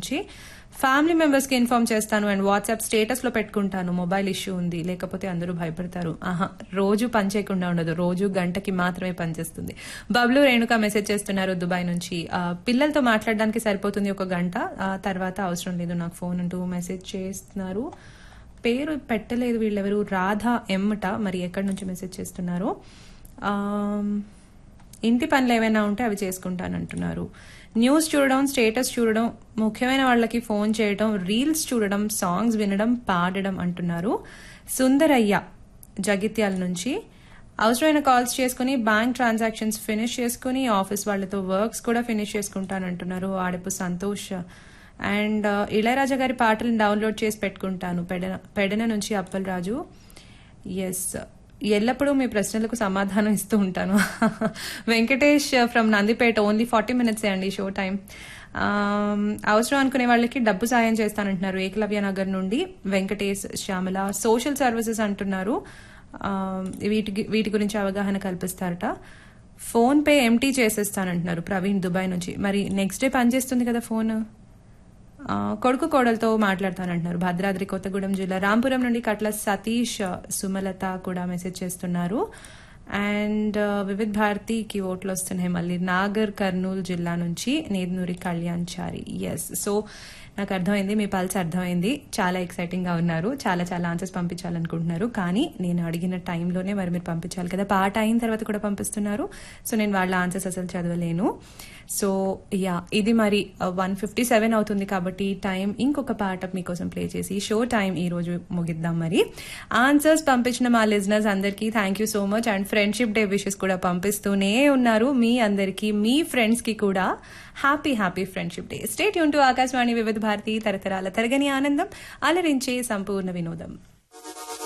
నుంచి family members కి inform చేస్తాను అండ్ వాట్సాప్ స్టేటస్ లో పెట్టుకుంటాను మొబైల్ ఇష్యూ ఉంది లేకపోతే అందరూ భయపడతారు ఆహా రోజు పని చేయకుండా ఉండదు రోజు గంటకి మాత్రమే పనిచేస్తుంది బబ్లు రేణుక మెసేజ్ చేస్తున్నారు దుబాయ్ నుంచి ఆ, పిల్లలతో మాట్లాడడానికి సరిపోతుంది ఒక గంట ఆ తర్వాత అవసరం లేదు నాకు ఫోన్ అంటూ మెసేజ్ చేస్తున్నారు పేరు పెట్టలేదు వీళ్ళెవరు రాధా ఎమ్మట మరి ఎక్కడి నుంచి మెసేజ్ చేస్తున్నారు ఆమ్, ఇంటి పనులు ఏమైనా ఉంటే అవి చేసుకుంటానంటున్నారు న్యూస్ చూడడం స్టేటస్ చూడడం ముఖ్యమైన వాళ్ళకి ఫోన్ చేయడం రీల్స్ చూడడం సాంగ్స్ వినడం పాడడం అంటున్నారు సుందరయ్య జగిత్యాల నుంచి అవసరమైన కాల్స్ చేసుకుని బ్యాంక్ ట్రాన్సాక్షన్స్ ఫినిష్ చేసుకుని ఆఫీస్ వాళ్ళతో వర్క్స్ కూడా ఫినిష్ చేసుకుంటానంటున్నారు ఆడపు సంతోష్ అండ్ ఇళయరాజా గారి పాటలను డౌన్లోడ్ చేసి పెట్టుకుంటాను పెడన పెడన నుంచి అప్పల్ రాజు ఎస్ ఎల్లప్పుడూ మీ ప్రశ్నలకు సమాధానం ఇస్తూ ఉంటాను Venkatesh from Nandipeta only forty minutes అండి షో టైం అవసరం అనుకునే వాళ్ళకి డబ్బు సాయం చేస్తానంటున్నారు ఏకలవ్య నగర్ నుండి వెంకటేష్ శ్యామల సోషల్ సర్వీసెస్ అంటున్నారు ఆమ్, వీటి వీటి గురించి అవగాహన కల్పిస్తారట ఫోన్ పే ఎంటీ చేసేస్తానంటున్నారు ప్రవీణ్ దుబాయ్ నుంచి మరి నెక్స్ట్ డే పనిచేస్తుంది కదా ఫోన్ ఆ, కొడుకు కోడలతో మాట్లాడతానంటున్నారు భద్రాద్రి కొత్తగూడెం జిల్లా రాంపురం నుండి కట్ల సతీష్ సుమలత కూడా మెసేజ్ చేస్తున్నారు అండ్ వివిధ్ భారతికి ఓట్లు వస్తున్నాయి మళ్ళీ నాగర్ కర్నూలు జిల్లా నుంచి నేదునూరి కళ్యాణ్ చారి ఎస్ సో నాకు అర్థమైంది మీ పల్స్ అర్థమైంది చాలా ఎక్సైటింగ్ గా ఉన్నారు చాలా చాలా ఆన్సర్స్ పంపించాలనుకుంటున్నారు కానీ నేను అడిగిన టైంలోనే మరి మీరు పంపించాలి కదా పాట అయిన తర్వాత కూడా పంపిస్తున్నారు సో నేను వాళ్ళ ఆన్సర్స్ అసలు చదవలేను సో యా ఇది మరి వన్ ఫిఫ్టీ సెవెన్ అవుతుంది కాబట్టి టైం ఇంకొక పాట మీకోసం ప్లే చేసి షో టైం ఈ రోజు ముగిద్దాం మరి ఆన్సర్స్ పంపించిన మా లిజనర్స్ అందరికీ thank you so much and friendship day wishes కూడా పంపిస్తూనే ఉన్నారు మీ అందరికీ మీ ఫ్రెండ్స్ కి కూడా happy happy friendship day stay యూన్ టు ఆకాశవాణి వివిధ భారతి తరతరాల తరగని ఆనందం అలరించే సంపూర్ణ వినోదం